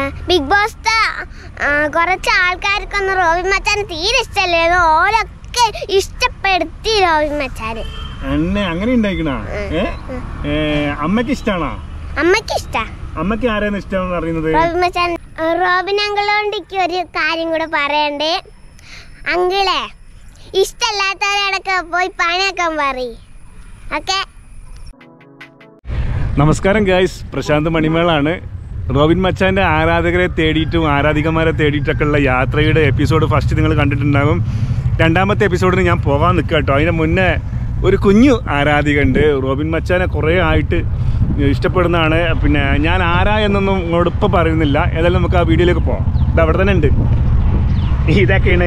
Big boss കുറച്ച് ആൾക്കാർക്കൊന്നും Robin മച്ചാൻ തീരെ ഇഷ്ടമല്ലായിരുന്നു ഓരൊക്കെ ഇഷ്ടപ്പെടുത്തി റോബിൻ മച്ചാന് എന്നെ അങ്ങനെ ഉണ്ടായിക്കണ ഏ ഏ, അമ്മയ്ക്ക് ഇഷ്ടാണോ അമ്മയ്ക്ക് ഇഷ്ട അമ്മയ്ക്ക് ആരെയാണ് ഇഷ്ടം അറിയുന്നത് റോബിൻ മച്ചാൻ റോബിൻ അങ്കിളോണ്ട് എനിക്ക് ഒരു കാര്യം കൂടെ പറയണ്ടേ അങ്കിളെ ഇഷ്ടമല്ലാത്തവരോടൊക്കെ പോയി പണിയാക്കാൻ പറയും ഓക്കെ നമസ്കാരം ഗായ്സ് പ്രശാന്ത് മണിമേളാണ് റോബിൻ മച്ചാന്റെ ആരാധകരെ തേടിയിട്ടും ആരാധികമാരെ തേടിയിട്ടൊക്കെ ഉള്ള യാത്രയുടെ എപ്പിസോഡ് ഫസ്റ്റ് നിങ്ങൾ കണ്ടിട്ടുണ്ടാകും രണ്ടാമത്തെ എപ്പിസോഡിന് ഞാൻ പോകാൻ നിൽക്കുക കേട്ടോ അതിന് മുന്നേ ഒരു കുഞ്ഞു ആരാധികണ്ട് റോബിൻ മച്ചാനെ കുറേ ആയിട്ട് ഇഷ്ടപ്പെടുന്നതാണ് പിന്നെ ഞാൻ ആരാ എന്നൊന്നും ഇങ്ങോട്ട് ഇപ്പം പറയുന്നില്ല ഏതായാലും നമുക്ക് ആ വീഡിയോയിലേക്ക് പോകാം ഇത് അവിടെ തന്നെ ഉണ്ട് ഇതൊക്കെയാണ്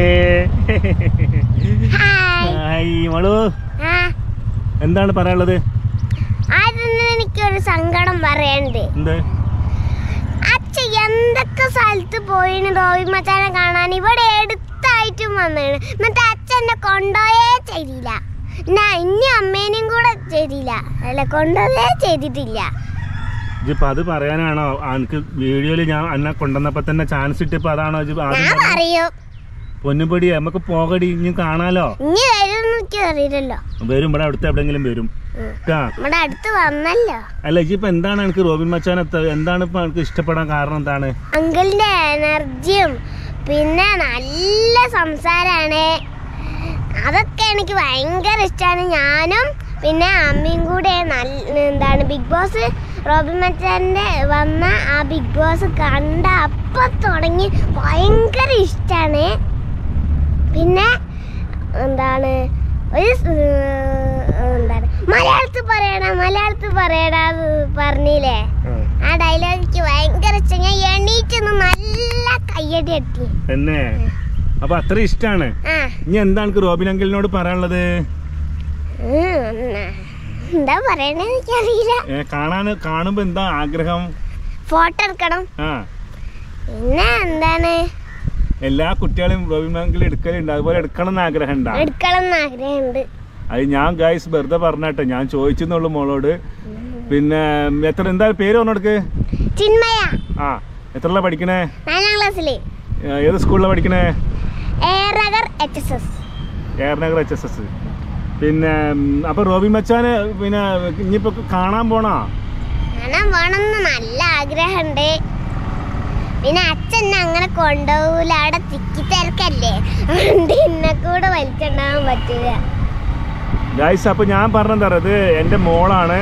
ഹായ് ഹായ് മോളു ആ എന്താണ് പറയാനുള്ളത് ആദ്യം എനിക്കൊരു സങ്കടം പറയണ്ട് എന്ത് അച്ഛ എന്തൊക്കെ സ്ഥലത്ത് പോയിന് റോബിൻ മച്ചാനെ കാണാൻ ഇവിടെ എടുത്തായിട്ടും വന്നാണ് എന്നിട്ട് അച്ഛൻ എന്നെ കൊണ്ടുപോയേ ചെയ്തില്ല ഞാൻ ഇനി അമ്മേനെയും കൂടെ ചെയ്തില്ല അല്ല കൊണ്ടുപോയേ ചെയ്തിട്ടില്ല ഇതിപ്പോ അത് പറയാനാണോ എനിക്ക് വീഡിയോയിൽ ഞാൻ എന്നെ കൊണ്ടുവന്നപ്പോ തന്നെ ചാൻസ് ഇട്ടിപ്പോ അതാണോ ഇജ്ജ് ആദ്യം ഞാൻ പറഞ്ഞത്? പറയും പൊന്നുപടി നമുക്ക് പോകടി ഇനി കാണാലോ ഇനി വരും എനിക്ക് അറിയില്ലല്ലോ വരും ഇവിടെ അടുത്ത് എവിടെങ്കിലും വരും ഉം. ട്ടാ. നമ്മുടെ അടുത്ത് വന്നല്ലോ അല്ല ഇജിപ്പോ എന്താണ് എനിക്ക് റോബിൻ മച്ചാൻ എന്താണ് ഇപ്പൊ എനിക്ക് ഇഷ്ടപ്പെടാൻ കാരണം എന്താണ് അങ്കിളിന്റെ എനർജിയും പിന്നെ നല്ല സംസാരാണ് അതൊക്കെ എനിക്ക് ഭയങ്കര ഇഷ്ടമാണ് ഞാനും പിന്നെ അമ്മയും കൂടെ നല്ല എന്താണ് ബിഗ് ബോസ് റോബിൻ മച്ചാന്റെ വന്ന ആ ബിഗ് ബോസ് കണ്ട അപ്പൊ തുടങ്ങി ഭയങ്കര ഇഷ്ടമാണ് പിന്നെ എന്താണ് ഒരു സ്- എന്താണ് മലയാളത്തിൽ പറയണ മലയാളത്തിൽ പറയണ പറഞ്ഞില്ലേ ആ ഡയലോഗ് എനിക്ക് ഭയങ്കര ഇഷ്ടം ഞാൻ എണീറ്റൊന്ന് നല്ല കയ്യടി എത്തി എന്നെ അപ്പൊ അത്ര ഇഷ്ടാണ് ആ ഇനി എന്താണ് എനിക്ക് റോബിൻ അങ്കിളിനോട് പറയാനുള്ളത് ഉം, ന- എന്താ പറയണേ എനിക്കറിയില്ല ഏ, കാണാൻ കാണുമ്പോ എന്താ ആഗ്രഹം ഫോട്ടോ എടുക്കണം ആ പിന്നെ എന്താണ് എല്ലാ കുട്ടികളും റോബിൻ അങ്കിൾ എടുക്കലുണ്ട് അതുപോലെ എടുക്കണം എന്ന് ആഗ്രഹം ഉണ്ടാ എടുക്കണം എന്ന് ആഗ്രഹമുണ്ട് അത് ഞാൻ ഗായ്സ് വെറുതെ പറഞ്ഞാട്ടെ ഞാൻ ചോദിച്ചെന്നുള്ളു മോളോട് പിന്നെ എത്ര എന്താ പേര് പറഞ്ഞെടുക്ക് ചിന്മയ ആ എത്രല്ല പഠിക്കണേ നാലാം ക്ലാസ്സില് ഏ, ഏത് സ്കൂളിലാണ് പഠിക്കണേ Airnagar H S S Airnagar H S S പിന്നെ ഉം, അപ്പൊ റോബിൻ മച്ചാന് പിന്നെ ഇനിയിപ്പോ കാണാൻ പോണോ കാണാൻ പോണമെന്ന് നല്ല ആഗ്രഹമുണ്ട് പിന്നെ അച്ഛൻ എന്നെ അങ്ങനെ കൊണ്ടുപോകൂല അവിടെ തിക്കി തിരക്കല്ലേ അതുകൊണ്ട് എന്നെ കൂടെ വലിച്ചുണ്ടാവാൻ പറ്റില്ല ഗായ്സ് അപ്പൊ ഞാൻ പറഞ്ഞത് ഇത് എൻ്റെ മോളാണ്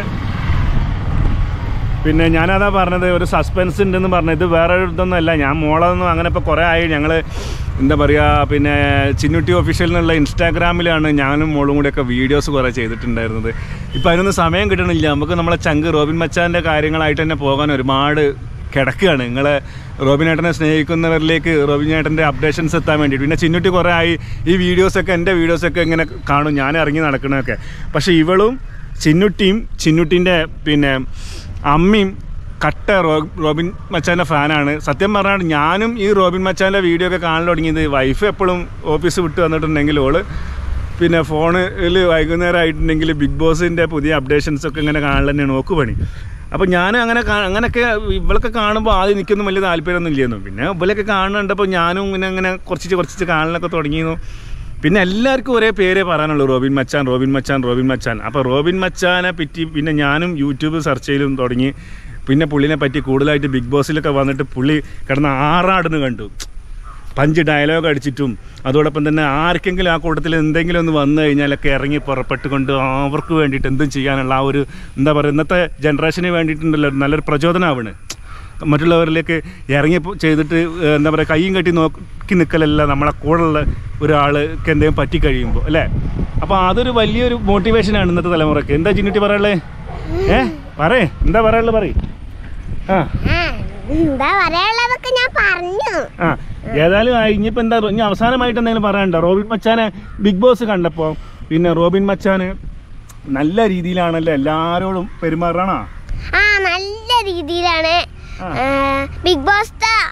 പിന്നെ ഞാനതാ പറഞ്ഞത് ഒരു സസ്പെൻസ് ഉണ്ടെന്ന് പറഞ്ഞത് ഇത് വേറെ ഇതൊന്നും അല്ല ഞാൻ മോളൊന്നും അങ്ങനെ ഇപ്പോൾ കുറേ ആയി ഞങ്ങൾ എന്താ പറയുക പിന്നെ ചിന്നുട്ടി ഒഫീഷ്യൽ എന്നുള്ള ഇൻസ്റ്റാഗ്രാമിലാണ് ഞാനും മോളും കൂടെയൊക്കെ വീഡിയോസ് കുറേ ചെയ്തിട്ടുണ്ടായിരുന്നത് ഇപ്പം അതിനൊന്നും സമയം കിട്ടണില്ല നമുക്ക് നമ്മളെ ചങ്ക് റോബിൻ മച്ചാൻ്റെ കാര്യങ്ങളായിട്ട് തന്നെ പോകാൻ ഒരുപാട് കിടക്കുകയാണ് നിങ്ങളെ റോബിനേട്ടനെ സ്നേഹിക്കുന്നവരിലേക്ക് റോബിനേട്ടൻ്റെ അപ്ഡേഷൻസ് എത്താൻ വേണ്ടിയിട്ട് പിന്നെ ചിന്നുട്ടി കുറേ ആയി ഈ വീഡിയോസൊക്കെ എൻ്റെ വീഡിയോസൊക്കെ ഇങ്ങനെ കാണും ഞാൻ ഇറങ്ങി നടക്കണതൊക്കെ പക്ഷേ ഇവളും ചിന്നുട്ടിയും ചിന്നുട്ടിൻ്റെ പിന്നെ അമ്മയും കട്ട റോ റോബിൻ മച്ചാൻ്റെ ഫാനാണ് സത്യം പറഞ്ഞാൽ ഞാനും ഈ റോബിൻ മച്ചാൻ്റെ വീഡിയോ ഒക്കെ കാണൽ തുടങ്ങിയത് വൈഫ് എപ്പോഴും ഓഫീസ് വിട്ട് വന്നിട്ടുണ്ടെങ്കിൽ ഓള് പിന്നെ ഫോണിൽ വൈകുന്നേരം ആയിട്ടുണ്ടെങ്കിൽ ബിഗ് ബോസിൻ്റെ പുതിയ അപ്ഡേഷൻസ് ഒക്കെ ഇങ്ങനെ കാണൽ തന്നെയാണ് നോക്ക് പണി അപ്പോൾ ഞാൻ അങ്ങനെ കാ- അങ്ങനെയൊക്കെ ഇവളൊക്കെ കാണുമ്പോൾ ആദ്യം എനിക്കൊന്നും വലിയ താല്പര്യമൊന്നും ഇല്ലായിരുന്നു പിന്നെ ഇവളൊക്കെ കാണുന്നുണ്ടപ്പോൾ ഞാനും ഇങ്ങനെ അങ്ങനെ കുറച്ച് കുറച്ച് കാണലൊക്കെ തുടങ്ങിയിരുന്നു പിന്നെ എല്ലാവർക്കും ഒരേ പേരേ പറയാനുള്ളൂ റോബിൻ മച്ചാൻ റോബിൻ മച്ചാൻ റോബിൻ മച്ചാൻ അപ്പോൾ റോബിൻ മച്ചാനെ പറ്റി പിന്നെ ഞാനും യൂട്യൂബ് സെർച്ച് ചെയ്യലും തുടങ്ങി പിന്നെ പുള്ളിനെ പറ്റി കൂടുതലായിട്ട് ബിഗ് ബോസിലൊക്കെ വന്നിട്ട് പുള്ളി കിടന്ന് ആറാടുന്ന് കണ്ടു പഞ്ച് ഡയലോഗ് അടിച്ചിട്ടും അതോടൊപ്പം തന്നെ ആർക്കെങ്കിലും ആ കൂട്ടത്തിൽ എന്തെങ്കിലും ഒന്ന് വന്നു കഴിഞ്ഞാലൊക്കെ ഇറങ്ങി പുറപ്പെട്ടുകൊണ്ട് അവർക്ക് വേണ്ടിയിട്ട് എന്തും ചെയ്യാനുള്ള ആ ഒരു എന്താ പറയുക ഇന്നത്തെ ജനറേഷന് വേണ്ടിയിട്ടുണ്ടല്ലോ നല്ലൊരു പ്രചോദനമാവാണ് മറ്റുള്ളവരിലേക്ക് ഇറങ്ങി പോ- ചെയ്തിട്ട് ഏഹ്, എന്താ പറയുക കൈയും കെട്ടി നോക്കി നിൽക്കലല്ല നമ്മളെ കൂടെയുള്ള ഒരാൾക്ക് എന്തെങ്കിലും പറ്റി കഴിയുമ്പോൾ അല്ലേ അപ്പോൾ അതൊരു വലിയൊരു മോട്ടിവേഷനാണ് ഇന്നത്തെ തലമുറയ്ക്ക് എന്താ ചിന്നിട്ടി പറയാനുള്ളത് ഏ പറയേ എന്താ പറയാനുള്ളത് പറയും ആ ആ എന്താ പറയാനുള്ളതൊക്കെ ഞാൻ പറഞ്ഞു ആ ഏതായാലും ആ, ഇനിയിപ്പോ എന്താ ഇനി അവസാനമായിട്ട് എന്തെങ്കിലും പറയാനുണ്ടോ റോബിൻ മച്ചാനെ ബിഗ് ബോസ് കണ്ടപ്പോൾ പിന്നെ റോബിൻ മച്ചാന് നല്ല രീതിയിലാണല്ലോ എല്ലാരോടും പെരുമാറണ ആ നല്ല രീതിയിലാണ് ആ. ആ, ബിഗ് ബോസ്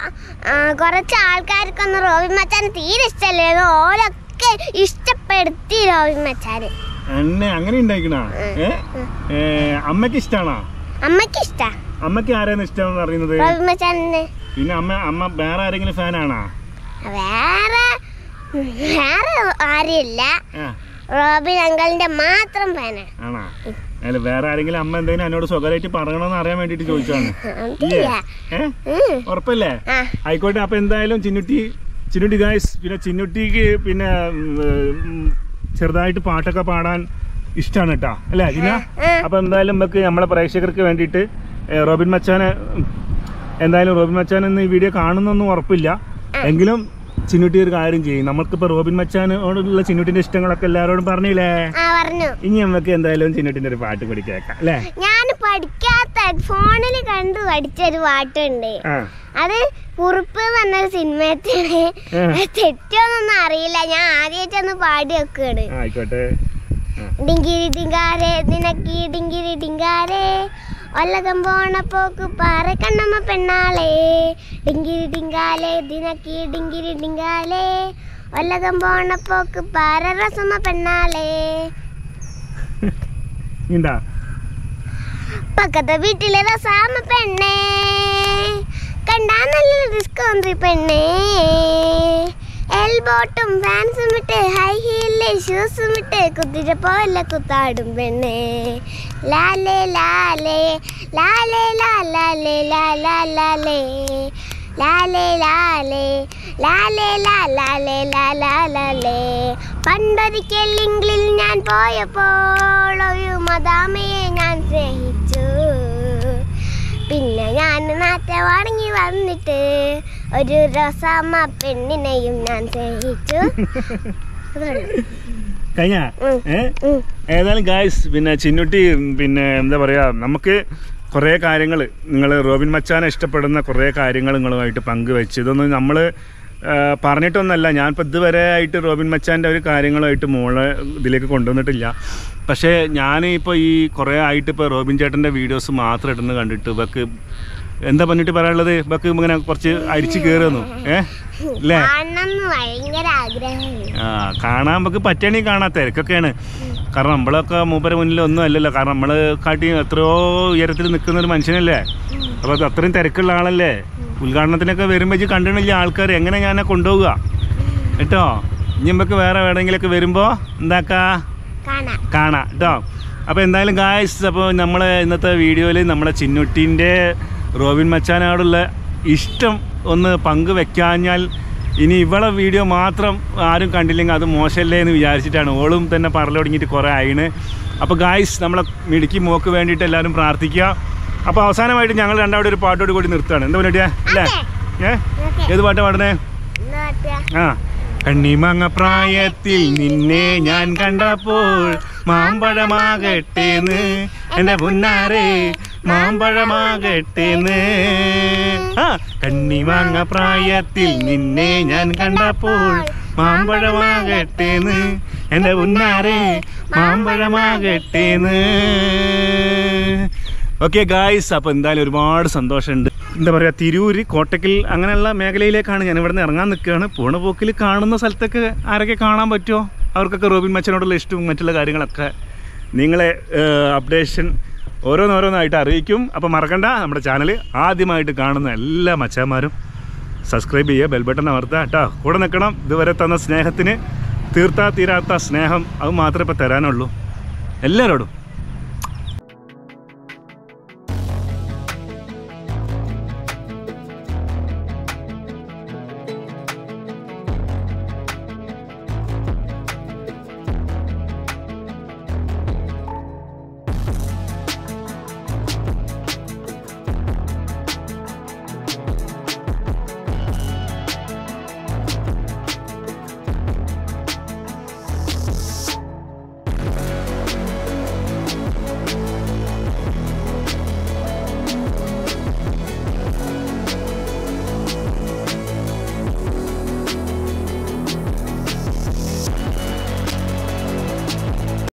കുറച്ച് ആൾക്കാർക്കൊന്നും റോബിൻ മച്ചാൻ തീരെ ഇഷ്ടമല്ലായിരുന്നു ഓരൊക്കെ ഇഷ്ടപ്പെടുത്തി റോബിൻ മച്ചാന് എന്നെ അങ്ങനെ ഉണ്ടായിക്കണ ഏ ഏ, അമ്മയ്ക്ക് ഇഷ്ടാണോ അമ്മയ്ക്ക് ഇഷ്ടാ അമ്മക്ക് ആരെയാണ് ഇഷ്ടം എന്ന് അറിയുന്നത് റോബി മച്ചാനെ പിന്നെ അമ്മ അമ്മ വേറെ ആരെങ്കിലും ഫാനാണോ വേറെ വേറെ ആരുമില്ല ആ റോബിൻ അങ്കിളിന്റെ മാത്രം ഫാനാണ് ആണോ അല്ല വേറെ ആരെങ്കിലും അമ്മ എന്തെങ്കിലും എന്നോട് സ്വകാര്യമായിട്ട് പറയണമെന്ന് അറിയാൻ വേണ്ടിട്ട് ചോദിച്ചാണ് ഇല്ലേ അതില്ല ഏ ഉം. ഉറപ്പല്ലേ ആ ആയിക്കോട്ടെ അപ്പൊ എന്തായാലും ചിന്നുട്ടി ചിന്നുട്ടി ഗായ്സ് പിന്നെ ചിന്നുട്ടിക്ക് പിന്നെ ഉം, ചെറുതായിട്ട് പാട്ടൊക്കെ പാടാൻ ഇഷ്ടമാണ് കേട്ടാ അല്ലേ ജിന ആ. അപ്പൊ എന്തായാലും നമുക്ക് നമ്മളെ പ്രേക്ഷകർക്ക് വേണ്ടിയിട്ട് ഏ, റോബിൻ മച്ചാനെ ഉം, എന്തായാലും റോബിൻ മച്ചാൻ ഇന്ന് ഈ വീഡിയോ കാണുന്നൊന്നും ഉറപ്പില്ല എങ്കിലും ചിന്നുട്ടി ഒരു കാര്യം ചെയ്യും നമ്മൾക്കിപ്പോ റോബിൻ മച്ചാനോടുള്ള ചിന്നുട്ടിന്റെ ഇഷ്ടങ്ങളൊക്കെ എല്ലാവരോടും പറഞ്ഞില്ലേ ആ പറഞ്ഞു ഇനി നമുക്ക് എന്തായാലും ചിന്നുട്ടിന്റെ ഒരു പാട്ട് കൂടി കേൾക്കാം അല്ലേ ഞാൻ പഠിക്കാത്ത ഫോണിൽ കണ്ടു പഠിച്ചൊരു പാട്ടുണ്ട് ആ അത് കുറിപ്പ് എന്ന് പറഞ്ഞൊരു സിനിമയത്താണ് ആ. തെറ്റോന്നൊന്നും അറിയില്ല ഞാൻ ആദ്യമായിട്ടൊന്ന് പാടി വെക്കുകയാണ് ആ, ആയിക്കോട്ടെ ആ. ഡിങ്കിരി ഡിങ്കാരെ നിനക്കി ഡിങ്കിരി ഡിങ്കാരെ ഒല്ലകം പോണ പോക്ക് പാറ കണ്ണമ്മ പെണ്ണാളെ ഡിങ്കിരി ഡിങ്കാലെ ദിനക്കി ഡിങ്കിരി ഡിങ്കാലെ ഒല്ലകം പോണ പോക്ക് പാറ രസമ്മ പെണ്ണാളെ ഇണ്ടാ പക്കത്തെ വീട്ടിലെ രസാമ പെണ്ണേ കണ്ടാ നല്ല ഡിസ്കൗണ്ടറി പെണ്ണേ എൽബോട്ടും ഫാൻസും ഇട്ട് ഹൈ ഹീലിലെ ഷൂസും ഇട്ട് കുതിര പോലെ കുത്താടും പെണ്ണേ ലാലേ ലാലേ ലാലേ ലാലേ ലാലേ ലാലേ ലാലേ ലാലേ ലാലേ ലാലേ ലാലേ പണ്ടൊരിക്കൽ ഇംഗ്ലിൽ ഞാൻ പോയപ്പോൾ ഒരു മദാമയെ ഞാൻ സ്നേഹിച്ചു പിന്നെ ഞാൻ നാട്ടെ വണങ്ങി വന്നിട്ട് ഒരു റോസാമ്മ പെണ്ണിനെയും ഞാൻ സ്നേഹിച്ചു അതുള്ളൂ. കഴിഞ്ഞ ഉം. ഏ ഉം. ഏതായാലും ഗായ്സ് പിന്നെ ചിന്നുട്ടി പിന്നെ എന്താ പറയാ നമുക്ക് കുറേ കാര്യങ്ങൾ നിങ്ങൾ റോബിൻ മച്ചാനെ ഇഷ്ടപ്പെടുന്ന കുറേ കാര്യങ്ങൾ നിങ്ങളുമായിട്ട് പങ്കുവെച്ച് ഇതൊന്നും നമ്മൾ പറഞ്ഞിട്ടൊന്നല്ല ഞാനിപ്പോൾ ഇതുവരെ ആയിട്ട് റോബിൻ മച്ചാൻ്റെ ഒരു കാര്യങ്ങളുമായിട്ട് മോളെ ഇതിലേക്ക് കൊണ്ടുവന്നിട്ടില്ല പക്ഷേ ഞാൻ ഇപ്പോൾ ഈ കുറേ ആയിട്ട് ഇപ്പോൾ റോബിൻ ചേട്ടൻ്റെ വീഡിയോസ് മാത്രം ഇടുന്നത് കണ്ടിട്ട് ഇവക്ക് എന്താ പറഞ്ഞിട്ട് പറയാനുള്ളത് ഇവക്ക് ഇങ്ങനെ കുറച്ച് അരിച്ച് കയറുന്നു ഏ അല്ലേ കാണണമെന്ന് ഭയങ്കര ആഗ്രഹമാണ് ആ കാണാൻ നമുക്ക് പറ്റണെങ്കിൽ കാണാൻ തിരക്കൊക്കെയാണ് കാരണം നമ്മളൊക്കെ മൂപ്പരെ മുന്നിൽ ഒന്നും അല്ലല്ലോ കാരണം നമ്മൾ കാട്ടി എത്രയോ ഉയരത്തിൽ നിൽക്കുന്ന ഒരു മനുഷ്യനല്ലേ അപ്പോൾ അത് അത്രയും തിരക്കുള്ള ആളല്ലേ ഉദ്ഘാടനത്തിനൊക്കെ വരുമ്പോൾ ഇജ്ജ് കണ്ടിട്ടില്ല ആൾക്കാർ എങ്ങനെ ഞാൻ കൊണ്ടുപോവുക കേട്ടോ ഇനി നമുക്ക് വേറെ എവിടെയെങ്കിലൊക്കെ വരുമ്പോൾ എന്താക്കാ കാണാം കാണാം കേട്ടോ അപ്പോൾ എന്തായാലും ഗായ്സ് അപ്പോൾ നമ്മൾ ഇന്നത്തെ വീഡിയോയിൽ നമ്മളെ ചിന്നുട്ടീൻ്റെ റോബിൻ മച്ചാനോടുള്ള ഇഷ്ടം ഒന്ന് പങ്കുവെക്കാഞ്ഞാൽ ഇനി ഇവളെ വീഡിയോ മാത്രം ആരും കണ്ടില്ലെങ്കിൽ അത് മോശമല്ലേ എന്ന് വിചാരിച്ചിട്ടാണ് ഓളും തന്നെ പറഞ്ഞു തുടങ്ങിയിട്ട് കുറേ ആയിണ് അപ്പോൾ ഗായ്സ് നമ്മളെ മിടുക്കി മോക്ക് വേണ്ടിയിട്ട് എല്ലാവരും പ്രാർത്ഥിക്കുക അപ്പോൾ അവസാനമായിട്ട് ഞങ്ങൾ രണ്ടാവിടെ ഒരു പാട്ടോട് കൂടി നിർത്തുകയാണ് എന്താ പരിപാടിയാ അല്ലേ ഏ ഓക്കെ ഏത് പാട്ടാ പാടണേ എന്താ പറ്റുക ആ കണ്ണിമങ്ങ പ്രായത്തിൽ നിന്നെ ഞാൻ കണ്ടപ്പോൾ മാമ്പഴമാകട്ടേന്ന് എന്റെ പുന്നാരെ മാമ്പഴമാകട്ടേന്ന് ആ കണ്ണിമാങ്ങ പ്രായത്തിൽ നിന്നെ ഞാൻ കണ്ടപ്പോൾ മാമ്പഴമാകട്ടേന്ന് എന്റെ പുന്നാരെ മാമ്പഴമാകട്ടേന്ന് ഓക്കെ ഗായ്സ് അപ്പോൾ എന്തായാലും ഒരുപാട് സന്തോഷമുണ്ട് എന്താ പറയുക തിരൂര് കോട്ടക്കൽ അങ്ങനെയുള്ള മേഖലയിലേക്കാണ് ഞാൻ ഇവിടെ നിന്ന് ഇറങ്ങാൻ നിൽക്കുകയാണ് പോണ പോക്കിൽ കാണുന്ന സ്ഥലത്തൊക്കെ ആരൊക്കെ കാണാൻ പറ്റുമോ അവർക്കൊക്കെ റോബിൻ മച്ചനോടുള്ള ഇഷ്ടവും മറ്റുള്ള കാര്യങ്ങളൊക്കെ നിങ്ങളെ അപ്ഡേഷൻ ഓരോന്നോരോന്നായിട്ട് അറിയിക്കും അപ്പോൾ മറക്കണ്ട നമ്മുടെ ചാനൽ ആദ്യമായിട്ട് കാണുന്ന എല്ലാ മച്ചാന്മാരും സബ്സ്ക്രൈബ് ചെയ്യുക ബെൽബട്ടൺ അമർത്തുക കേട്ടോ കൂടെ നിൽക്കണം ഇതുവരെ തന്ന സ്നേഹത്തിന് തീർത്താ തീരാത്ത സ്നേഹം അത് മാത്രമേ ഇപ്പോൾ തരാനുള്ളൂ എല്ലാവരോടും